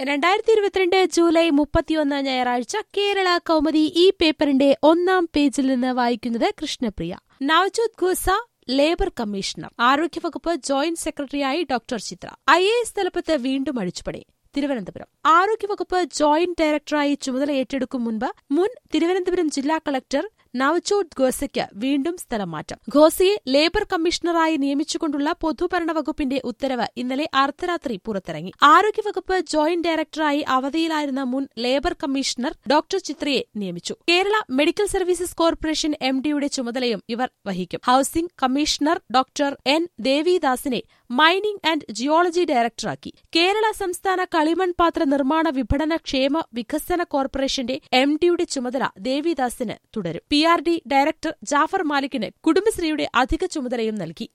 രണ്ടായിരത്തി ഇരുപത്തിരണ്ട് ജൂലൈ മുപ്പത്തിയൊന്ന് ഞായറാഴ്ച കേരള കൗമുദി ഈ പേപ്പറിന്റെ ഒന്നാം പേജിൽ നിന്ന് വായിക്കുന്നത് കൃഷ്ണപ്രിയ നവജോത് ഖോസ ലേബർ കമ്മീഷണർ ആരോഗ്യവകുപ്പ് ജോയിന്റ് സെക്രട്ടറിയായി doctor Chitra I A S തലപ്പത്ത് വീണ്ടും അഴിച്ചുപണി തിരുവനന്തപുരം ആരോഗ്യവകുപ്പ് ജോയിന്റ് ഡയറക്ടറായി ചുമതല ഏറ്റെടുക്കും മുൻപ് മുൻ തിരുവനന്തപുരം ജില്ലാ കളക്ടർ നവജോത് ഖോസയ്ക്ക് വീണ്ടും സ്ഥലം മാറ്റം ഖോസയെ ലേബർ കമ്മീഷണറായി നിയമിച്ചുകൊണ്ടുള്ള പൊതുഭരണ വകുപ്പിന്റെ ഉത്തരവ് ഇന്നലെ അർദ്ധരാത്രി പുറത്തിറങ്ങി ആരോഗ്യവകുപ്പ് ജോയിന്റ് ഡയറക്ടറായി അവധിയിലായിരുന്ന മുൻ ലേബർ കമ്മീഷണർ ഡോക്ടർ ചിത്രയെ നിയമിച്ചു Kerala medical services corporation M ഡിയുടെ ചുമതലയും ഇവർ വഹിക്കും ഹൌസിംഗ് കമ്മീഷണർ ഡോക്ടർ എൻ ദേവിദാസിനെ മൈനിംഗ് ആൻഡ് ജിയോളജി ഡയറക്ടറാക്കി കേരള സംസ്ഥാന കളിമൺ പാത്ര നിർമ്മാണ വിപണന ക്ഷേമ വികസന കോർപ്പറേഷന്റെ എം ഡിയുടെ ചുമതല ദേവിദാസിന് തുടരും P R D director Jafar മാലിക്കിന് കുടുംബശ്രീയുടെ അധിക ചുമതലയും നൽകി